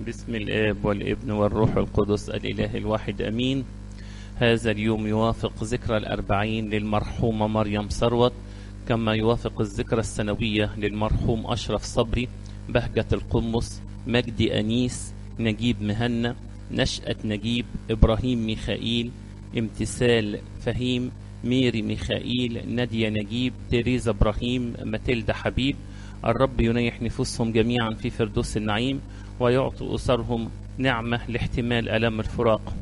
بسم الآب والابن والروح القدس الإله الواحد أمين هذا اليوم يوافق ذكرى الأربعين للمرحومة مريم ثروت كما يوافق الذكرى السنوية للمرحوم أشرف صبري بهجة القمص مجدي أنيس نجيب مهنا نشأة نجيب إبراهيم ميخائيل امتثال فهيم ميري ميخائيل نادية نجيب تيريزا إبراهيم ماتيلدا حبيب الرب ينيح نفوسهم جميعا في فردوس النعيم ويعطي أسرهم نعمة لاحتمال ألم الفراق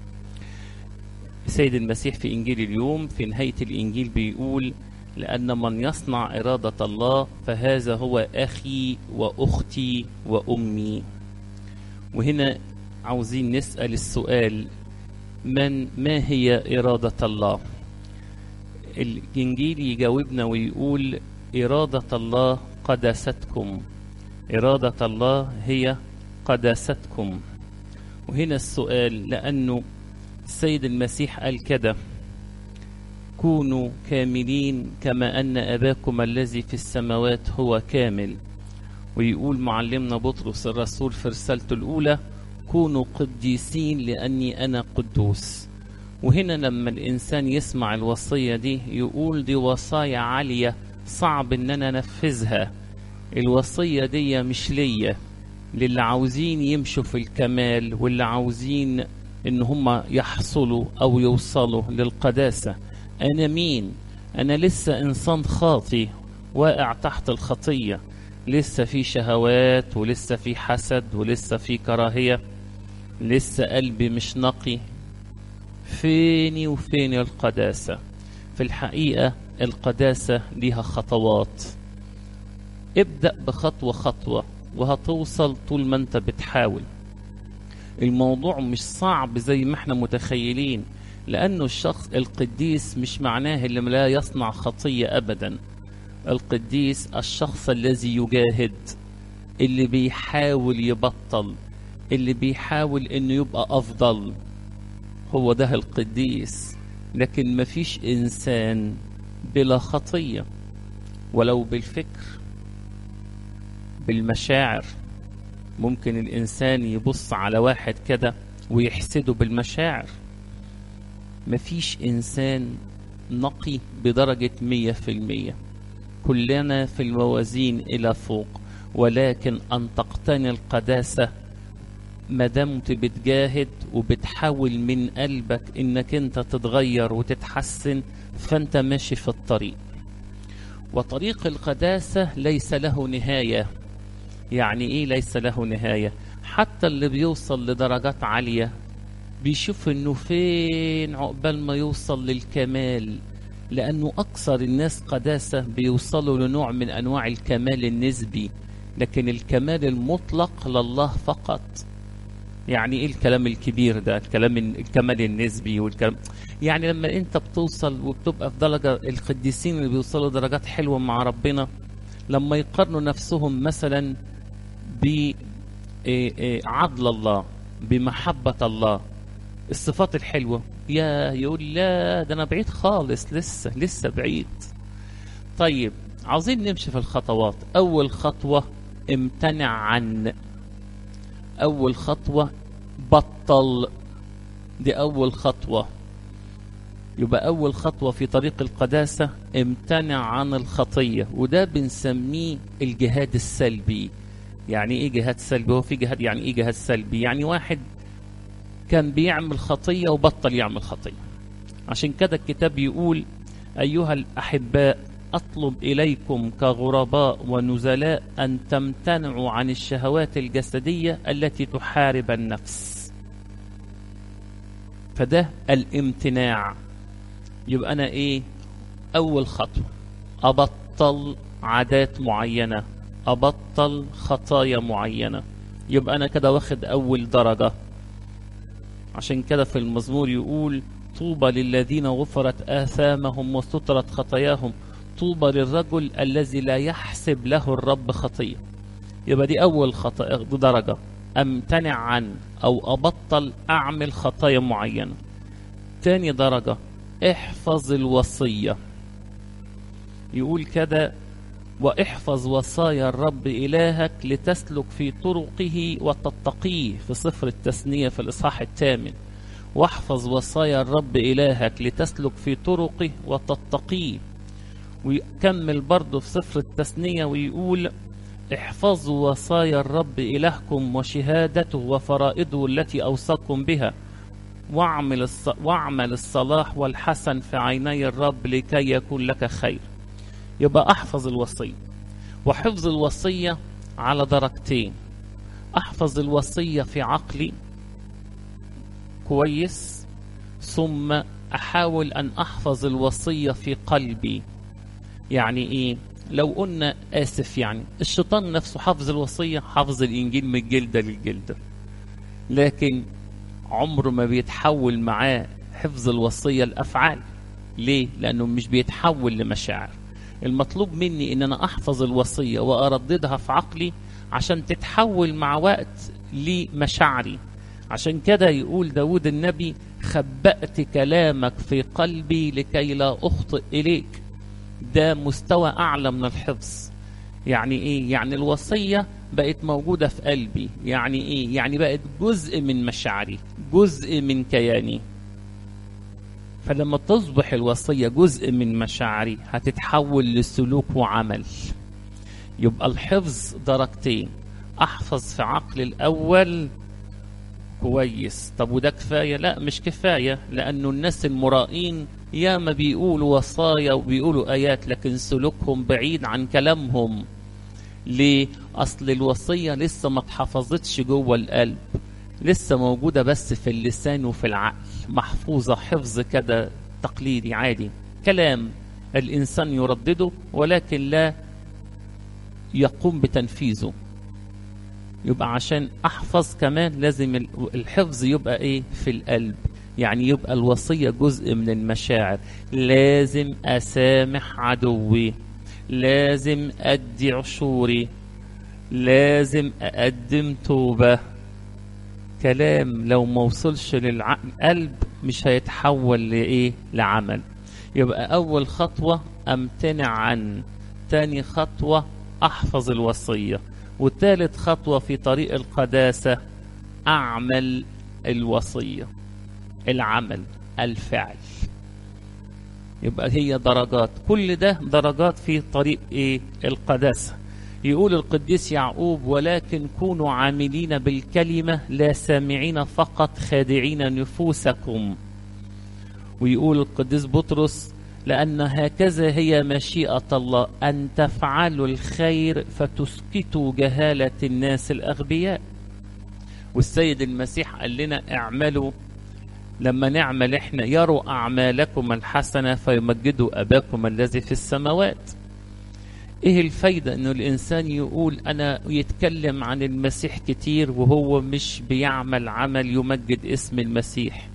السيد المسيح في إنجيل اليوم في نهاية الإنجيل بيقول لأن من يصنع إرادة الله فهذا هو أخي وأختي وأمي وهنا عاوزين نسأل السؤال من ما هي إرادة الله الإنجيل يجاوبنا ويقول إرادة الله قداستكم إرادة الله هي قداستكم وهنا السؤال لأنه السيد المسيح قال كده كونوا كاملين كما أن أباكم الذي في السماوات هو كامل ويقول معلمنا بطرس الرسول في رسالته الأولى كونوا قديسين لأني أنا قدوس وهنا لما الإنسان يسمع الوصية دي يقول دي وصايا عالية صعب إن أنا أنفذها الوصية دي مش ليا للي عاوزين يمشوا في الكمال واللي عاوزين إن هم يحصلوا أو يوصلوا للقداسة أنا مين؟ أنا لسه إنسان خاطي واقع تحت الخطية لسه في شهوات ولسه في حسد ولسه في كراهية لسه قلبي مش نقي فيني وفين القداسة في الحقيقة القداسة ليها خطوات ابدأ بخطوة خطوة وهتوصل طول ما انت بتحاول الموضوع مش صعب زي ما احنا متخيلين لأنه الشخص القديس مش معناه اللي لا يصنع خطية أبدا القديس الشخص الذي يجاهد اللي بيحاول يبطل اللي بيحاول انه يبقى افضل هو ده القديس لكن مفيش انسان بلا خطيه ولو بالفكر بالمشاعر ممكن الانسان يبص على واحد كده ويحسده بالمشاعر مفيش انسان نقي بدرجه مية في المية كلنا في الموازين الى فوق ولكن ان تقتني القداسه ما دمت بتجاهد وبتحاول من قلبك انك انت تتغير وتتحسن فانت ماشي في الطريق وطريق القداسه ليس له نهايه يعني ايه ليس له نهايه حتى اللي بيوصل لدرجات عاليه بيشوف انه فين عقبال ما يوصل للكمال لانه اكثر الناس قداسه بيوصلوا لنوع من انواع الكمال النسبي لكن الكمال المطلق لله فقط يعني ايه الكلام الكبير ده الكلام الكمال النسبي والكلام يعني لما انت بتوصل وبتبقى في درجه القديسين اللي بيوصلوا درجات حلوه مع ربنا لما يقارنوا نفسهم مثلا بعدل الله بمحبه الله الصفات الحلوه يا يقول لا ده انا بعيد خالص لسه لسه بعيد طيب عاوزين نمشي في الخطوات اول خطوه امتنع عن اول خطوه بطل دي اول خطوه يبقى اول خطوه في طريق القداسه امتنع عن الخطيه وده بنسميه الجهاد السلبي يعني ايه جهاد سلبي هو في جهاد يعني ايه جهاد سلبي يعني واحد كان بيعمل خطيه وبطل يعمل خطيه عشان كده الكتاب يقول ايها الاحباء اطلب اليكم كغرباء ونزلاء ان تمتنعوا عن الشهوات الجسديه التي تحارب النفس فده الامتناع يبقى انا ايه اول خطوه ابطل عادات معينه ابطل خطايا معينه يبقى انا كده واخد اول درجه عشان كده في المزمور يقول طوبى للذين غفرت آثامهم وسترت خطاياهم طوبى للرجل الذي لا يحسب له الرب خطية يبقى دي أول خطأ دي درجة أمتنع عن أو أبطل أعمل خطايا معينة تاني درجة احفظ الوصية يقول كده واحفظ وصايا الرب إلهك لتسلك في طرقه وتتقيه في سفر التثنية في الإصحاح الثامن واحفظ وصايا الرب إلهك لتسلك في طرقه وتتقيه ويكمل برضه في سفر التثنية ويقول احفظوا وصايا الرب إلهكم وشهادته وفرائضه التي أوصاكم بها واعمل الص... واعمل الصلاح والحسن في عيني الرب لكي يكون لك خير يبقى احفظ الوصية وحفظ الوصية على درجتين احفظ الوصية في عقلي كويس ثم احاول ان احفظ الوصية في قلبي يعني ايه لو قلنا اسف يعني الشيطان نفسه حافظ الوصية حافظ الانجيل من الجلدة للجلدة لكن عمره ما بيتحول معاه حفظ الوصية الأفعال ليه؟ لأنه مش بيتحول لمشاعر المطلوب مني إن أنا أحفظ الوصية وأرددها في عقلي عشان تتحول مع وقت لمشاعري عشان كده يقول داود النبي خبأت كلامك في قلبي لكي لا أخطئ إليك ده مستوى أعلى من الحفظ يعني إيه؟ يعني الوصية بقت موجودة في قلبي يعني إيه؟ يعني بقت جزء من مشاعري جزء من كياني فلما تصبح الوصية جزء من مشاعري هتتحول لسلوك وعمل يبقى الحفظ درجتين أحفظ في عقل الأول كويس طب وده كفاية لا مش كفاية لأنه الناس المرائين ياما بيقولوا وصايا وبيقولوا آيات لكن سلوكهم بعيد عن كلامهم ليه؟ أصل الوصية لسه ما اتحفظتش جوه القلب لسه موجودة بس في اللسان وفي العقل محفوظة حفظ كده تقليدي عادي كلام الإنسان يردده ولكن لا يقوم بتنفيذه يبقى عشان أحفظ كمان لازم الحفظ يبقى إيه في القلب يعني يبقى الوصية جزء من المشاعر لازم أسامح عدوي لازم أدي عشوري لازم أقدم توبة كلام لو ما وصلش للقلب مش هيتحول لإيه لعمل يبقى أول خطوة أمتنع عن تاني خطوة أحفظ الوصية وثالث خطوة في طريق القداسة أعمل الوصية العمل الفعل يبقى هي درجات كل ده درجات في طريق ايه القداسة يقول القديس يعقوب ولكن كونوا عاملين بالكلمة لا سامعين فقط خادعين نفوسكم ويقول القديس بطرس لأن هكذا هي مشيئة الله أن تفعلوا الخير فتسكتوا جهالة الناس الأغبياء والسيد المسيح قال لنا اعملوا لما نعمل احنا يروا أعمالكم الحسنة فيمجدوا أباكم الذي في السماوات ايه الفايدة انه الانسان يقول انا يتكلم عن المسيح كتير وهو مش بيعمل عمل يمجد اسم المسيح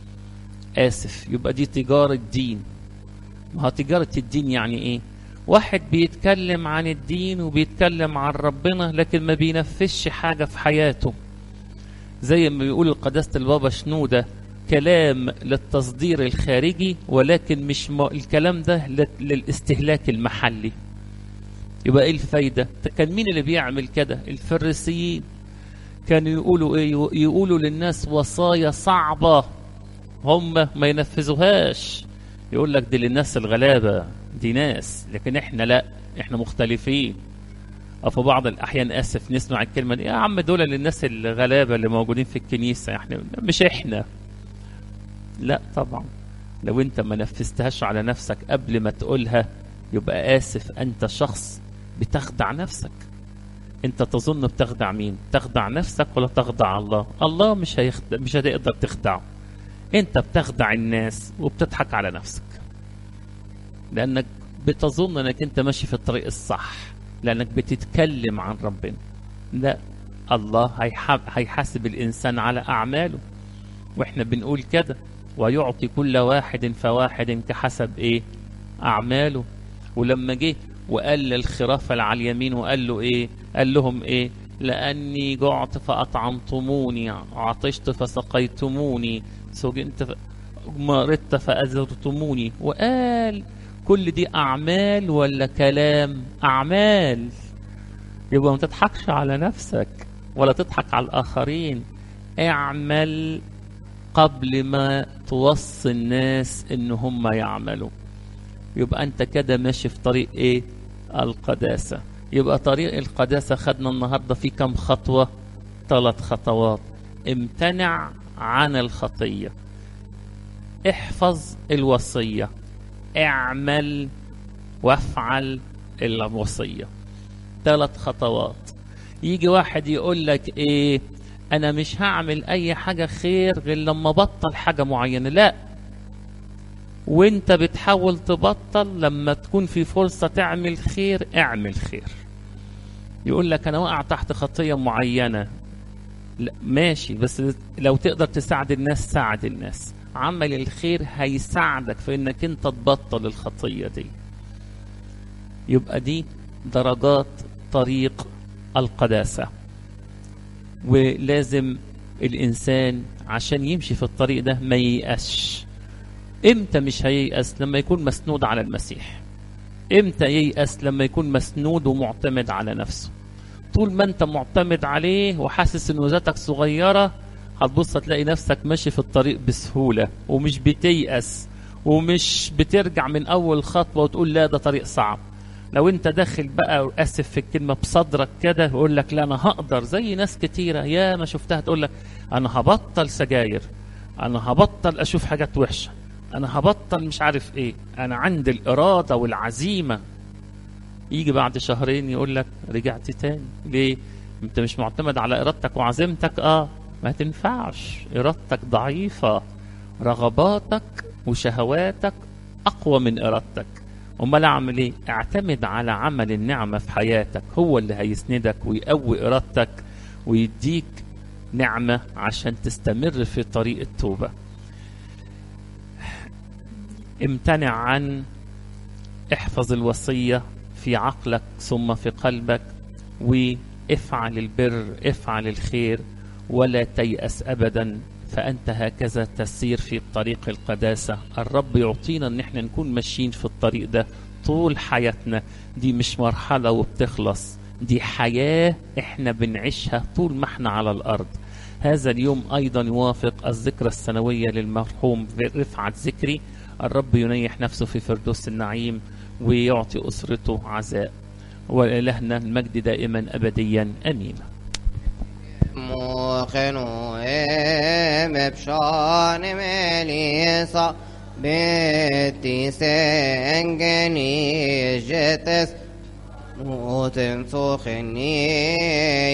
اسف يبقى دي تجارة دين ما تجارة الدين يعني ايه واحد بيتكلم عن الدين وبيتكلم عن ربنا لكن ما بينفذش حاجة في حياته زي ما بيقول القداسة البابا شنودة كلام للتصدير الخارجي ولكن مش م... الكلام ده للاستهلاك المحلي يبقى ايه الفايدة كان مين اللي بيعمل كده الفريسيين كانوا يقولوا ايه يقولوا للناس وصايا صعبة هم ما ينفذوهاش يقول لك دي للناس الغلابة دي ناس لكن احنا لا احنا مختلفين في بعض الأحيان آسف نسمع الكلمة دي يا عم دول للناس الغلابة اللي موجودين في الكنيسة احنا مش احنا لا طبعا لو انت ما نفذتهاش على نفسك قبل ما تقولها يبقى آسف أنت شخص بتخدع نفسك انت تظن بتخدع مين تخدع نفسك ولا تخدع الله الله مش هيخدع مش هتقدر تخدعه انت بتخدع الناس وبتضحك على نفسك لانك بتظن انك انت ماشي في الطريق الصح لانك بتتكلم عن ربنا لا الله هيحاسب الانسان على اعماله واحنا بنقول كده ويعطي كل واحد فواحد كحسب ايه اعماله ولما جه وقال للخرافة اللي على اليمين وقال له ايه قال لهم ايه لاني جعت فاطعمتموني عطشت فسقيتموني سجنت ف... مرضت فازرتموني وقال كل دي أعمال ولا كلام أعمال يبقى ما تضحكش على نفسك ولا تضحك على الآخرين اعمل قبل ما توصي الناس ان هم يعملوا يبقى انت كده ماشي في طريق ايه القداسة يبقى طريق القداسة خدنا النهاردة في كم خطوة ثلاث خطوات امتنع عن الخطية احفظ الوصية اعمل وافعل الوصية ثلاث خطوات يجي واحد يقول لك ايه انا مش هعمل اي حاجة خير غير لما بطل حاجة معينة لا وانت بتحاول تبطل لما تكون في فرصة تعمل خير اعمل خير يقول لك انا وقع تحت خطية معينة لا ماشي بس لو تقدر تساعد الناس ساعد الناس عمل الخير هيساعدك في انك انت تبطل الخطية دي يبقى دي درجات طريق القداسة ولازم الإنسان عشان يمشي في الطريق ده ما ييأسش امتى مش هييأس لما يكون مسنود على المسيح امتى ييأس لما يكون مسنود ومعتمد على نفسه طول ما انت معتمد عليه وحاسس ان ذاتك صغيرة هتبص تلاقي نفسك ماشي في الطريق بسهولة ومش بتيأس ومش بترجع من اول خطوة وتقول لا ده طريق صعب لو انت داخل بقى اسف في الكلمه بصدرك كده يقول لك لا انا هقدر زي ناس كتيره يا ما شفتها تقول لك انا هبطل سجاير انا هبطل اشوف حاجات وحشه انا هبطل مش عارف ايه انا عندي الاراده والعزيمه يجي بعد شهرين يقول لك رجعت تاني ليه انت مش معتمد على ارادتك وعزيمتك اه ما تنفعش ارادتك ضعيفه رغباتك وشهواتك اقوى من ارادتك امال اعمل ايه اعتمد على عمل النعمه في حياتك هو اللي هيسندك ويقوي ارادتك ويديك نعمه عشان تستمر في طريق التوبه امتنع عن احفظ الوصيه في عقلك ثم في قلبك وافعل البر افعل الخير ولا تيأس ابدا فأنت هكذا تسير في طريق القداسة الرب يعطينا أن احنا نكون ماشيين في الطريق ده طول حياتنا دي مش مرحلة وبتخلص دي حياة احنا بنعيشها طول ما احنا على الأرض هذا اليوم أيضا يوافق الذكرى السنوية للمرحوم رفعت ذكري الرب ينيح نفسه في فردوس النعيم ويعطي أسرته عزاء ولإلهنا المجد دائما أبديا أمين موخنو ام بشان مليصا بيتي سنجني جتس موتن سخني